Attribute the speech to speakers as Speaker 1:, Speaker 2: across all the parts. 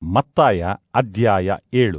Speaker 1: ಮತ್ತಾಯ ಅಧ್ಯಾಯ ಏಳು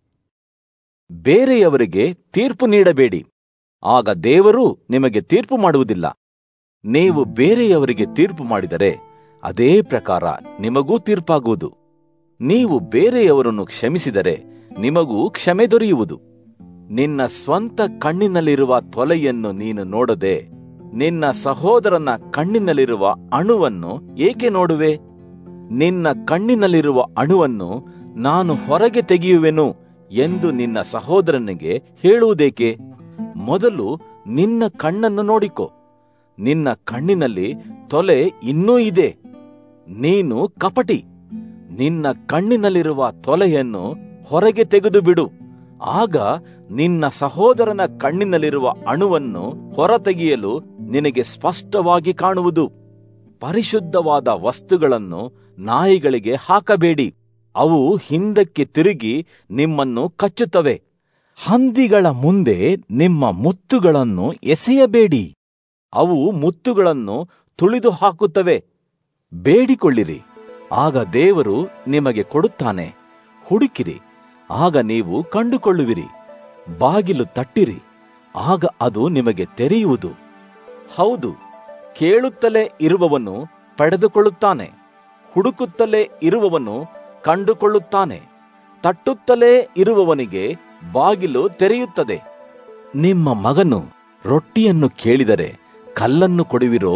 Speaker 2: ಬೇರೆಯವರಿಗೆ ತೀರ್ಪು ನೀಡಬೇಡಿ ಆಗ ದೇವರು ನಿಮಗೆ ತೀರ್ಪು ಮಾಡುವುದಿಲ್ಲ ನೀವು ಬೇರೆಯವರಿಗೆ ತೀರ್ಪು ಮಾಡಿದರೆ ಅದೇ ಪ್ರಕಾರ ನಿಮಗೂ ತೀರ್ಪಾಗುವುದು ನೀವು ಬೇರೆಯವರನ್ನು ಕ್ಷಮಿಸಿದರೆ ನಿಮಗೂ ಕ್ಷಮೆ ದೊರೆಯುವುದು ನಿನ್ನ ಸ್ವಂತ ಕಣ್ಣಿನಲ್ಲಿರುವ ತೊಲೆಯನ್ನು ನೀನು ನೋಡದೆ ನಿನ್ನ ಸಹೋದರನ ಕಣ್ಣಿನಲ್ಲಿರುವ ಅಣುವನ್ನು ಏಕೆ ನೋಡುವೆ ನಿನ್ನ ಕಣ್ಣಿನಲ್ಲಿರುವ ಅಣುವನ್ನು ನಾನು ಹೊರಗೆ ತೆಗೆಯುವೆನು ಎಂದು ನಿನ್ನ ಸಹೋದರನಿಗೆ ಹೇಳುವುದೇಕೆ ಮೊದಲು ನಿನ್ನ ಕಣ್ಣನ್ನು ನೋಡಿಕೊ ನಿನ್ನ ಕಣ್ಣಿನಲ್ಲಿ ತೊಲೆ ಇನ್ನೂ ಇದೆ ನೀನು ಕಪಟಿ ನಿನ್ನ ಕಣ್ಣಿನಲ್ಲಿರುವ ತೊಲೆಯನ್ನು ಹೊರಗೆ ತೆಗೆದು ಬಿಡು ಆಗ ನಿನ್ನ ಸಹೋದರನ ಕಣ್ಣಿನಲ್ಲಿರುವ ಅಣುವನ್ನು ಹೊರತೆಗೆಯಲು ನಿನಗೆ ಸ್ಪಷ್ಟವಾಗಿ ಕಾಣುವುದು ಪರಿಶುದ್ಧವಾದ ವಸ್ತುಗಳನ್ನು ನಾಯಿಗಳಿಗೆ ಹಾಕಬೇಡಿ ಅವು ಹಿಂದಕ್ಕೆ ತಿರುಗಿ ನಿಮ್ಮನ್ನು ಕಚ್ಚುತ್ತವೆ ಹಂದಿಗಳ ಮುಂದೆ ನಿಮ್ಮ ಮುತ್ತುಗಳನ್ನು ಎಸೆಯಬೇಡಿ ಅವು ಮುತ್ತುಗಳನ್ನು ತುಳಿದು ಹಾಕುತ್ತವೆ ಬೇಡಿಕೊಳ್ಳಿರಿ ಆಗ ದೇವರು ನಿಮಗೆ ಕೊಡುತ್ತಾನೆ ಹುಡುಕಿರಿ ಆಗ ನೀವು ಕಂಡುಕೊಳ್ಳುವಿರಿ ಬಾಗಿಲು ತಟ್ಟಿರಿ ಆಗ ಅದು ನಿಮಗೆ ತೆರೆಯುವುದು ಹೌದು ಕೇಳುತ್ತಲೇ ಇರುವವನು ಪಡೆದುಕೊಳ್ಳುತ್ತಾನೆ ಹುಡುಕುತ್ತಲೇ ಇರುವವನು ಕಂಡುಕೊಳ್ಳುತ್ತಾನೆ ತಟ್ಟುತ್ತಲೇ ಇರುವವನಿಗೆ ಬಾಗಿಲು ತೆರೆಯುತ್ತದೆ ನಿಮ್ಮ ಮಗನು ರೊಟ್ಟಿಯನ್ನು ಕೇಳಿದರೆ ಕಲ್ಲನ್ನು ಕೊಡುವಿರೋ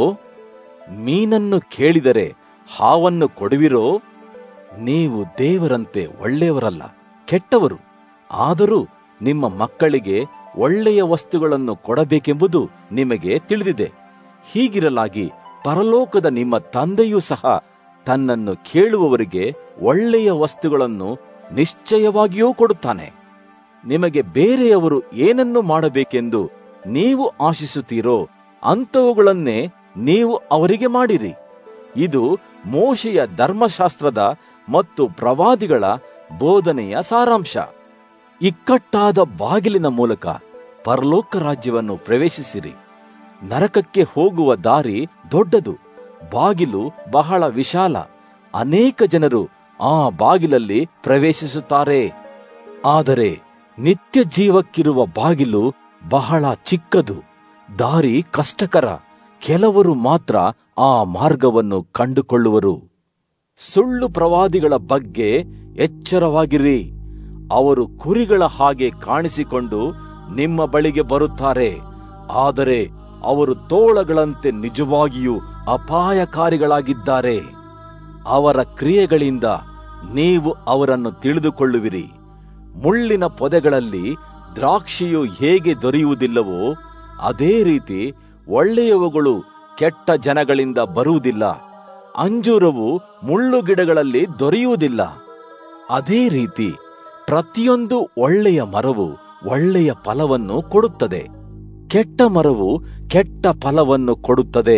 Speaker 2: ಮೀನನ್ನು ಕೇಳಿದರೆ ಹಾವನ್ನು ಕೊಡುವಿರೋ ನೀವು ದೇವರಂತೆ ಒಳ್ಳೆಯವರಲ್ಲ ಕೆಟ್ಟವರು ಆದರೂ ನಿಮ್ಮ ಮಕ್ಕಳಿಗೆ ಒಳ್ಳೆಯ ವಸ್ತುಗಳನ್ನು ಕೊಡಬೇಕೆಂಬುದು ನಿಮಗೆ ತಿಳಿದಿದೆ ಹೀಗಿರಲಾಗಿ ಪರಲೋಕದ ನಿಮ್ಮ ತಂದೆಯೂ ಸಹ ತನ್ನನ್ನು ಕೇಳುವವರಿಗೆ ಒಳ್ಳೆಯ ವಸ್ತುಗಳನ್ನು ನಿಶ್ಚಯವಾಗಿಯೂ ಕೊಡುತ್ತಾನೆ ನಿಮಗೆ ಬೇರೆಯವರು ಏನನ್ನು ಮಾಡಬೇಕೆಂದು ನೀವು ಆಶಿಸುತ್ತೀರೋ ಅಂಥವುಗಳನ್ನೇ ನೀವು ಅವರಿಗೆ ಮಾಡಿರಿ ಇದು ಮೋಶೆಯ ಧರ್ಮಶಾಸ್ತ್ರದ ಮತ್ತು ಪ್ರವಾದಿಗಳ ಬೋಧನೆಯ ಸಾರಾಂಶ ಇಕ್ಕಟ್ಟಾದ ಬಾಗಿಲಿನ ಮೂಲಕ ಪರಲೋಕ ರಾಜ್ಯವನ್ನು ಪ್ರವೇಶಿಸಿರಿ ನರಕಕ್ಕೆ ಹೋಗುವ ದಾರಿ ದೊಡ್ಡದು ಬಾಗಿಲು ಬಹಳ ವಿಶಾಲ ಅನೇಕ ಜನರು ಆ ಬಾಗಿಲಲ್ಲಿ ಪ್ರವೇಶಿಸುತ್ತಾರೆ ಆದರೆ ನಿತ್ಯ ಜೀವಕ್ಕಿರುವ ಬಾಗಿಲು ಬಹಳ ಚಿಕ್ಕದು ದಾರಿ ಕಷ್ಟಕರ ಕೆಲವರು ಮಾತ್ರ ಆ ಮಾರ್ಗವನ್ನು ಕಂಡುಕೊಳ್ಳುವರು ಸುಳ್ಳು ಪ್ರವಾದಿಗಳ ಬಗ್ಗೆ ಎಚ್ಚರವಾಗಿರಿ ಅವರು ಕುರಿಗಳ ಹಾಗೆ ಕಾಣಿಸಿಕೊಂಡು ನಿಮ್ಮ ಬಳಿಗೆ ಬರುತ್ತಾರೆ ಆದರೆ ಅವರು ತೋಳಗಳಂತೆ ನಿಜವಾಗಿಯೂ ಅಪಾಯಕಾರಿಗಳಾಗಿದ್ದಾರೆ ಅವರ ಕ್ರಿಯೆಗಳಿಂದ ನೀವು ಅವರನ್ನು ತಿಳಿದುಕೊಳ್ಳುವಿರಿ ಮುಳ್ಳಿನ ಪೊದೆಗಳಲ್ಲಿ ದ್ರಾಕ್ಷಿಯು ಹೇಗೆ ದೊರೆಯುವುದಿಲ್ಲವೋ ಅದೇ ರೀತಿ ಒಳ್ಳೆಯವುಗಳು ಕೆಟ್ಟ ಜನಗಳಿಂದ ಬರುವುದಿಲ್ಲ ಅಂಜೂರವು ಮುಳ್ಳು ಗಿಡಗಳಲ್ಲಿ ದೊರೆಯುವುದಿಲ್ಲ ಅದೇ ರೀತಿ ಪ್ರತಿಯೊಂದು ಒಳ್ಳೆಯ ಮರವು ಒಳ್ಳೆಯ ಫಲವನ್ನು ಕೊಡುತ್ತದೆ ಕೆಟ್ಟ ಮರವು ಕೆಟ್ಟ ಫಲವನ್ನು ಕೊಡುತ್ತದೆ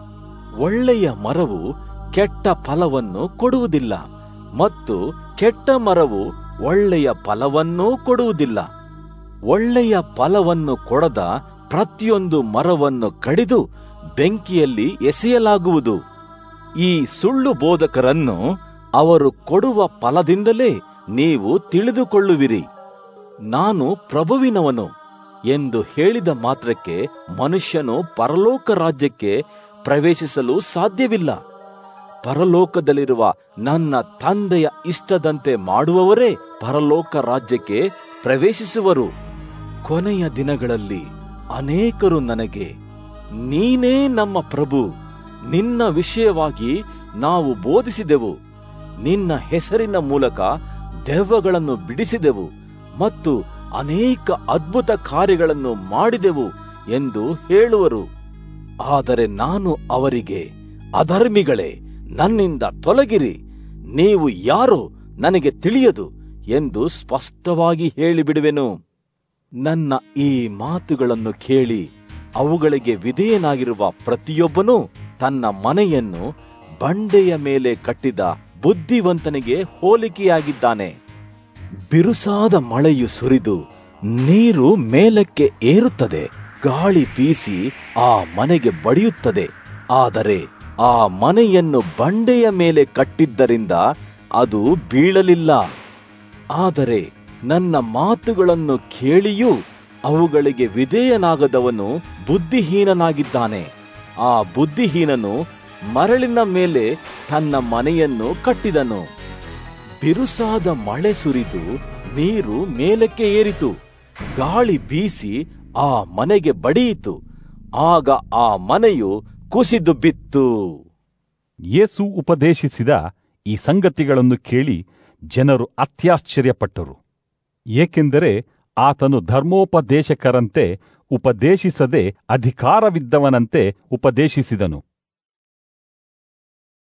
Speaker 2: ಒಳ್ಳೆಯ ಮರವು ಕೆಟ್ಟ ಫಲವನ್ನು ಕೊಡುವುದಿಲ್ಲ ಮತ್ತು ಕೆಟ್ಟ ಮರವು ಒಳ್ಳೆಯ ಫಲವನ್ನೂ ಕೊಡುವುದಿಲ್ಲ ಒಳ್ಳೆಯ ಫಲವನ್ನು ಕೊಡದ ಪ್ರತಿಯೊಂದು ಮರವನ್ನು ಕಡಿದು ಬೆಂಕಿಯಲ್ಲಿ ಎಸೆಯಲಾಗುವುದು ಈ ಸುಳ್ಳು ಬೋಧಕರನ್ನು ಅವರು ಕೊಡುವ ಫಲದಿಂದಲೇ ನೀವು ತಿಳಿದುಕೊಳ್ಳುವಿರಿ ನಾನು ಪ್ರಭುವಿನವನು ಎಂದು ಹೇಳಿದ ಮಾತ್ರಕ್ಕೆ ಮನುಷ್ಯನು ಪರಲೋಕ ರಾಜ್ಯಕ್ಕೆ ಪ್ರವೇಶಿಸಲು ಸಾಧ್ಯವಿಲ್ಲ ಪರಲೋಕದಲ್ಲಿರುವ ನನ್ನ ತಂದೆಯ ಇಷ್ಟದಂತೆ ಮಾಡುವವರೇ ಪರಲೋಕ ರಾಜ್ಯಕ್ಕೆ ಪ್ರವೇಶಿಸುವರು ಕೊನೆಯ ದಿನಗಳಲ್ಲಿ ಅನೇಕರು ನನಗೆ ನೀನೇ ನಮ್ಮ ಪ್ರಭು ನಿನ್ನ ವಿಷಯವಾಗಿ ನಾವು ಬೋಧಿಸಿದೆವು ನಿನ್ನ ಹೆಸರಿನ ಮೂಲಕ ದೆವ್ವಗಳನ್ನು ಬಿಡಿಸಿದೆವು ಮತ್ತು ಅನೇಕ ಅದ್ಭುತ ಕಾರ್ಯಗಳನ್ನು ಮಾಡಿದೆವು ಎಂದು ಹೇಳುವರು ಆದರೆ ನಾನು ಅವರಿಗೆ ಅಧರ್ಮಿಗಳೇ ನನ್ನಿಂದ ತೊಲಗಿರಿ ನೀವು ಯಾರೋ ನನಗೆ ತಿಳಿಯದು ಎಂದು ಸ್ಪಷ್ಟವಾಗಿ ಹೇಳಿಬಿಡುವೆನು ನನ್ನ ಈ ಮಾತುಗಳನ್ನು ಕೇಳಿ ಅವುಗಳಿಗೆ ವಿಧೇಯನಾಗಿರುವ ಪ್ರತಿಯೊಬ್ಬನೂ ತನ್ನ ಮನೆಯನ್ನು ಬಂಡೆಯ ಮೇಲೆ ಕಟ್ಟಿದ ಬುದ್ಧಿವಂತನಿಗೆ ಹೋಲಿಕೆಯಾಗಿದ್ದಾನೆ ಬಿರುಸಾದ ಮಳೆಯು ಸುರಿದು ನೀರು ಮೇಲಕ್ಕೆ ಏರುತ್ತದೆ ಗಾಳಿ ಬೀಸಿ ಆ ಮನೆಗೆ ಬಡಿಯುತ್ತದೆ ಆದರೆ ಆ ಮನೆಯನ್ನು ಬಂಡೆಯ ಮೇಲೆ ಕಟ್ಟಿದ್ದರಿಂದ ಅದು ಬೀಳಲಿಲ್ಲ ಆದರೆ ನನ್ನ ಮಾತುಗಳನ್ನು ಕೇಳಿಯೂ ಅವುಗಳಿಗೆ ವಿಧೇಯನಾಗದವನು ಬುದ್ಧಿಹೀನನಾಗಿದ್ದಾನೆ ಆ ಬುದ್ಧಿಹೀನನು ಮರಳಿನ ಮೇಲೆ ತನ್ನ ಮನೆಯನ್ನು ಕಟ್ಟಿದನು ಬಿರುಸಾದ ಮಳೆ ಸುರಿದು ನೀರು ಮೇಲಕ್ಕೆ ಏರಿತು ಗಾಳಿ ಬೀಸಿ ಆ ಮನೆಗೆ ಬಡಿಯಿತು ಆಗ ಆ ಮನೆಯು ಕುಸಿದು ಬಿತ್ತು
Speaker 1: ಯೇಸು ಉಪದೇಶಿಸಿದ ಈ ಸಂಗತಿಗಳನ್ನು ಕೇಳಿ ಜನರು ಅತ್ಯಾಶ್ಚರ್ಯಪಟ್ಟರು ಏಕೆಂದರೆ ಆತನು ಧರ್ಮೋಪದೇಶಕರಂತೆ ಉಪದೇಶಿಸದೆ ಅಧಿಕಾರವಿದ್ದವನಂತೆ ಉಪದೇಶಿಸಿದನು